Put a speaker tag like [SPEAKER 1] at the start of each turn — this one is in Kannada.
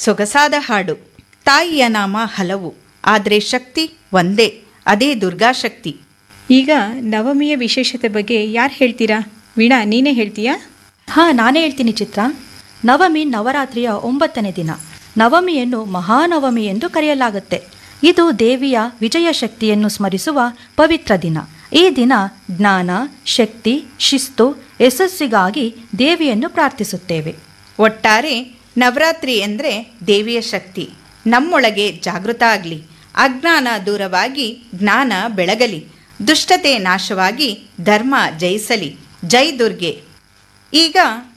[SPEAKER 1] ಸೊಗಸಾದ ಹಾಡು ತಾಯಿಯ ನಾಮ ಹಲವು ಆದರೆ ಶಕ್ತಿ ಒಂದೇ ಅದೇ ದುರ್ಗಾಶಕ್ತಿ
[SPEAKER 2] ಈಗ ನವಮಿಯ ವಿಶೇಷತೆ ಬಗ್ಗೆ ಯಾರು ಹೇಳ್ತೀರಾ ವೀಣಾ ನೀನೇ ಹೇಳ್ತೀಯಾ
[SPEAKER 3] ಹಾಂ ನಾನೇ ಹೇಳ್ತೀನಿ ಚಿತ್ರ ನವಮಿ ನವರಾತ್ರಿಯ ಒಂಬತ್ತನೇ ದಿನ ನವಮಿಯನ್ನು ಮಹಾನವಮಿ ಎಂದು ಕರೆಯಲಾಗುತ್ತೆ ಇದು ದೇವಿಯ ವಿಜಯ ಶಕ್ತಿಯನ್ನು ಸ್ಮರಿಸುವ ಪವಿತ್ರ ದಿನ ಈ ದಿನ ಜ್ಞಾನ ಶಕ್ತಿ ಶಿಸ್ತು ಯಶಸ್ಸಿಗಾಗಿ ದೇವಿಯನ್ನು ಪ್ರಾರ್ಥಿಸುತ್ತೇವೆ
[SPEAKER 1] ಒಟ್ಟಾರೆ ನವರಾತ್ರಿ ಎಂದರೆ ದೇವಿಯ ಶಕ್ತಿ ನಮ್ಮೊಳಗೆ ಜಾಗೃತ ಆಗಲಿ ಅಜ್ಞಾನ ದೂರವಾಗಿ ಜ್ಞಾನ ಬೆಳಗಲಿ ದುಷ್ಟತೆ ನಾಶವಾಗಿ ಧರ್ಮ ಜಯಿಸಲಿ ಜೈ ದುರ್ಗೆ ಈಗ